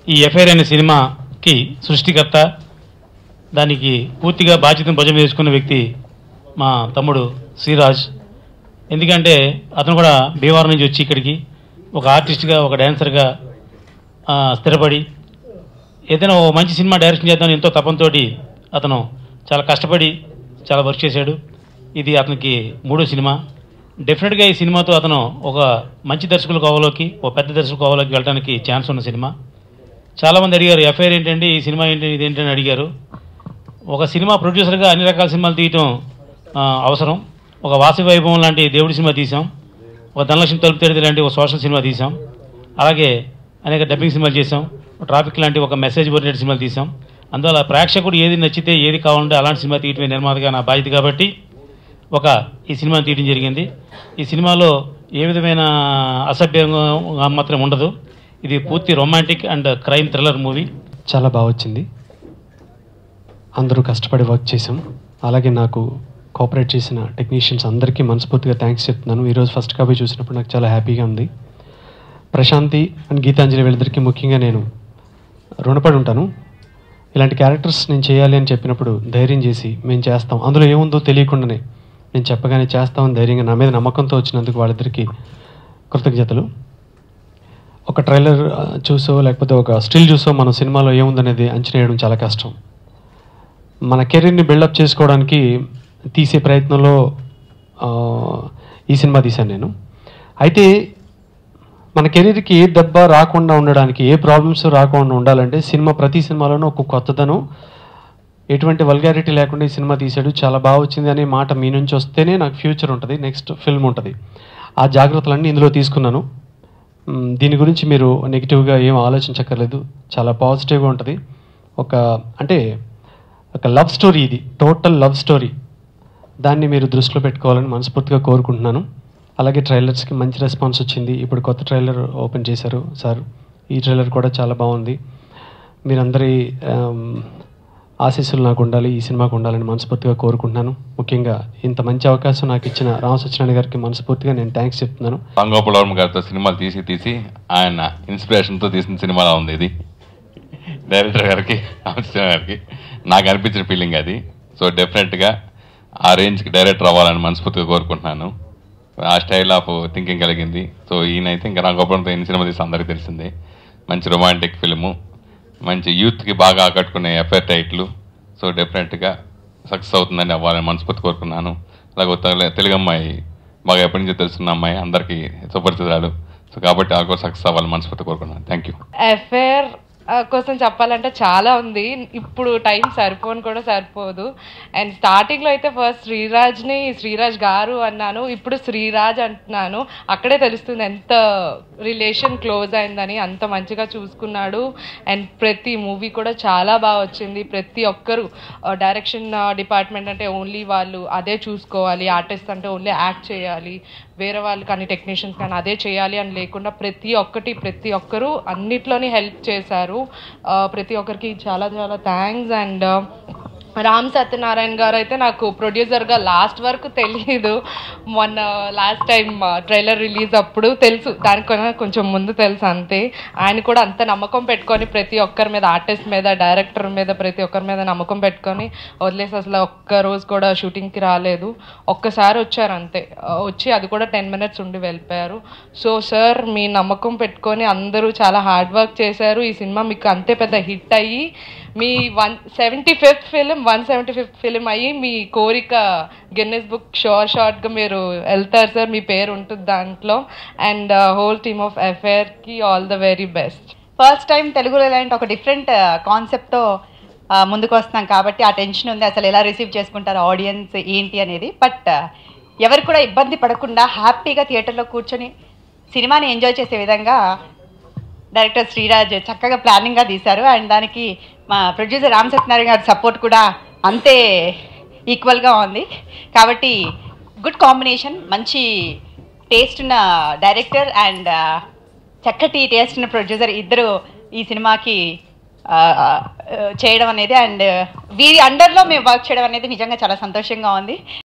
ఈ ఎఫ్ఐఆర్ అనే సినిమాకి సృష్టికర్త దానికి పూర్తిగా బాధ్యతను భుజం వేసుకున్న వ్యక్తి మా తమ్ముడు శ్రీరాజ్ ఎందుకంటే అతను కూడా భీమవరం నుంచి వచ్చి ఇక్కడికి ఒక ఆర్టిస్ట్గా ఒక డ్యాన్సర్గా ఆ, స్థిరపడి ఏదైనా ఓ మంచి సినిమా డైరెక్షన్ చేద్దామని ఎంతో తపంతో అతను చాలా కష్టపడి చాలా వర్క్ చేశాడు ఇది అతనికి మూడో సినిమా డెఫినెట్గా ఈ సినిమాతో అతను ఒక మంచి దర్శకుల కోవలోకి ఒక పెద్ద దర్శకుల కోవలోకి వెళ్ళడానికి ఛాన్స్ ఉన్న సినిమా చాలామంది అడిగారు ఎఫ్ఐఆర్ ఏంటండి ఈ సినిమా ఏంటి ఇది ఏంటని అడిగారు ఒక సినిమా ప్రొడ్యూసర్గా అన్ని రకాల సినిమాలు తీయటం ఆ, అవసరం ఒక వాసి వైభవం లాంటి దేవుడి సినిమా తీసాం ఒక ధనలక్ష్మి తలుపు తెరిది లాంటి ఒక సోషల్ సినిమా తీసాం అలాగే అనేక డబ్బింగ్ సినిమాలు చేసాం ట్రాఫిక్ లాంటి ఒక మెసేజ్ ఓరియంటెడ్ సినిమాలు తీసాం అందువల్ల ప్రేక్షకుడు ఏది నచ్చితే ఏది కావాలంటే అలాంటి సినిమా తీయటమే నిర్మాతగా నా బాధ్యత కాబట్టి ఒక ఈ సినిమాని తీయడం జరిగింది ఈ సినిమాలో ఏ విధమైన అసభ్యంగా మాత్రం ఉండదు ఇది పూర్తి romantic and crime thriller movie చాలా బాగా వచ్చింది అందరూ కష్టపడి వర్క్ చేసాం అలాగే నాకు కోఆపరేట్ చేసిన టెక్నీషియన్స్ అందరికీ మనస్ఫూర్తిగా థ్యాంక్స్ చెప్తున్నాను ఈరోజు ఫస్ట్ కాపీ చూసినప్పుడు నాకు చాలా హ్యాపీగా ఉంది ప్రశాంతి అండ్ గీతాంజలి వీళ్ళిద్దరికీ ముఖ్యంగా నేను రుణపడి ఉంటాను ఇలాంటి క్యారెక్టర్స్ నేను చేయాలి అని చెప్పినప్పుడు ధైర్యం చేసి మేము చేస్తాం అందులో ఏముందో తెలియకుండానే నేను చెప్పగానే చేస్తామని ధైర్యంగా నా మీద నమ్మకంతో వచ్చినందుకు వాళ్ళిద్దరికీ కృతజ్ఞతలు ఒక ట్రైలర్ ఆ, చూసో లేకపోతే ఒక స్టిల్ చూసో మన సినిమాలో ఏముందనేది అంచనా వేయడం చాలా కష్టం మన కెరీర్ని బిల్డప్ చేసుకోవడానికి తీసే ప్రయత్నంలో ఆ, ఈ సినిమా తీశాను నేను అయితే మన కెరీర్కి ఏ దెబ్బ రాకుండా ఉండడానికి ఏ ప్రాబ్లమ్స్ రాకుండా ఉండాలంటే సినిమా ప్రతి సినిమాలోనూ ఒక కొత్తదనం ఎటువంటి వల్గారిటీ లేకుండా ఈ సినిమా తీశాడు చాలా బాగా వచ్చింది అనే మాట మీ నుంచి వస్తేనే నాకు ఫ్యూచర్ ఉంటుంది నెక్స్ట్ ఫిల్మ్ ఉంటుంది ఆ జాగ్రత్తలన్నీ ఇందులో తీసుకున్నాను మ్, దీని గురించి మీరు నెగిటివ్గా ఏం ఆలోచించక్కర్లేదు చాలా పాజిటివ్గా ఉంటుంది ఒక అంటే ఒక లవ్ స్టోరీ ఇది టోటల్ లవ్ స్టోరీ దాన్ని మీరు దృష్టిలో పెట్టుకోవాలని మనస్ఫూర్తిగా కోరుకుంటున్నాను అలాగే ట్రైలర్స్కి మంచి రెస్పాన్స్ వచ్చింది ఇప్పుడు కొత్త ట్రైలర్ ఓపెన్ చేశారు సార్ ఈ ట్రైలర్ కూడా చాలా బాగుంది మీరందరి ఆమ్, ఆశీస్సులు నాకు ఉండాలి ఈ సినిమాకు ఉండాలని మనస్ఫూర్తిగా కోరుకుంటున్నాను ముఖ్యంగా ఇంత మంచి అవకాశం నాకు ఇచ్చిన రామ సత్యనారాయణ గారికి మనస్ఫూర్తిగా నేను థ్యాంక్స్ చెప్తున్నాను రాంగోపాల్ వర్మ గారితో సినిమాలు తీసి తీసి ఆయన ఇన్స్పిరేషన్తో తీసిన సినిమాలా ఉంది ఇది డైరెక్టర్ గారికి రామకృష్ణ గారికి నాకు అనిపించిన ఫీలింగ్ అది సో డెఫినెట్గా ఆ రేంజ్కి డైరెక్టర్ అవ్వాలని మనస్ఫూర్తిగా కోరుకుంటున్నాను ఆ స్టైల్ ఆఫ్ థింకింగ్ కలిగింది సో ఈయనైతే ఇంకా రాంగోపాలంతో ఎన్ని సినిమా తీసి అందరికీ తెలిసిందే మంచి రొమాంటిక్ ఫిల్ము మంచి యూత్కి బాగా ఆకట్టుకునే ఎఫ్ఐఆర్ టైట్లు సో డెఫినెట్గా సక్సెస్ అవుతుందని అవ్వాలని మనస్ఫూర్తి కోరుకున్నాను అలాగే తెల- తెలుగు అమ్మాయి బాగా ఎప్పటి నుంచో తెలుసున్న అమ్మాయి అందరికీ సుపరిచితురాలు సో కాబట్టి ఆ కూడా సక్సెస్ అవ్వాలని మనస్ఫూర్తి కోరుకున్నాను థ్యాంక్ యూ ఎఫ్ఐఆర్ కోసం చెప్పాలంటే చాలా ఉంది ఇప్పుడు టైం సరిపోను కూడా సరిపోదు అండ్ స్టార్టింగ్లో అయితే ఫస్ట్ శ్రీరాజ్ని శ్రీరాజ్ గారు అన్నాను ఇప్పుడు శ్రీరాజ్ అంటున్నాను అక్కడే తెలుస్తుంది ఎంత రిలేషన్ క్లోజ్ అయిందని అంత మంచిగా చూసుకున్నాడు అండ్ ప్రతి మూవీ కూడా చాలా బాగా వచ్చింది ప్రతి ఒక్కరు డైరెక్షన్ డిపార్ట్మెంట్ అంటే ఓన్లీ వాళ్ళు అదే చూసుకోవాలి ఆర్టిస్ట్ అంటే ఓన్లీ యాక్ట్ చేయాలి వేరే వాళ్ళు కానీ టెక్నీషియన్స్ కానీ అదే చేయాలి అని లేకుండా ప్రతి ఒక్కటి ప్రతి ఒక్కరు అన్నిట్లోని హెల్ప్ చేశారు ఆ, ప్రతి ఒక్కరికి చాలా చాలా థ్యాంక్స్ అండ్ రామ్ సత్యనారాయణ గారు అయితే నాకు ప్రొడ్యూసర్గా లాస్ట్ వరకు తెలియదు మొన్న లాస్ట్ టైం ట్రైలర్ రిలీజ్ అప్పుడు తెలుసు దానికన్నా కొంచెం ముందు తెలుసు అంతే ఆయన కూడా అంత నమ్మకం పెట్టుకొని ప్రతి ఒక్కరి మీద ఆర్టిస్ట్ మీద డైరెక్టర్ మీద ప్రతి ఒక్కరి మీద నమ్మకం పెట్టుకొని వదిలేసి అసలు ఒక్క రోజు కూడా షూటింగ్కి రాలేదు ఒక్కసారి వచ్చారు అంతే ఆ, వచ్చి అది కూడా టెన్ మినిట్స్ ఉండి వెళ్ళిపోయారు సో సార్ మీ నమ్మకం పెట్టుకొని అందరూ చాలా హార్డ్ వర్క్ చేశారు ఈ సినిమా మీకు అంతే పెద్ద హిట్ అయ్యి మీ one seventy fifth film one seventy fifth film అయ్యి మీ కోరిక గిన్నెస్ బుక్ షోర్ షార్ట్గా మీరు వెళ్తారు సార్ మీ పేరు ఉంటుంది దాంట్లో అండ్ హోల్ టీమ్ ఆఫ్ ఎఫ్ఐఆర్కి all the very best first time తెలుగులో ఇలాంటి ఒక డిఫరెంట్ కాన్సెప్ట్తో ముందుకు వస్తున్నాం కాబట్టి ఆ టెన్షన్ ఉంది అసలు ఎలా రిసీవ్ చేసుకుంటారు ఆడియన్స్ ఏంటి అనేది బట్ ఎవరు కూడా ఇబ్బంది పడకుండా హ్యాపీగా థియేటర్లో కూర్చొని సినిమాని ఎంజాయ్ చేసే విధంగా డైరెక్టర్ శ్రీరాజ్ చక్కగా ప్లానింగ్గా తీశారు అండ్ దానికి మా ప్రొడ్యూసర్ రామ్ సత్యనారాయణ గారి సపోర్ట్ కూడా అంతే ఈక్వల్గా ఉంది కాబట్టి గుడ్ కాంబినేషన్ మంచి టేస్ట్ ఉన్న డైరెక్టర్ అండ్ చక్కటి టేస్ట్ ఉన్న ప్రొడ్యూసర్ ఇద్దరు ఈ సినిమాకి ఆ, ఆ, చేయడం అనేది అండ్ వీరి అండర్లో మేము వర్క్ చేయడం అనేది నిజంగా చాలా సంతోషంగా ఉంది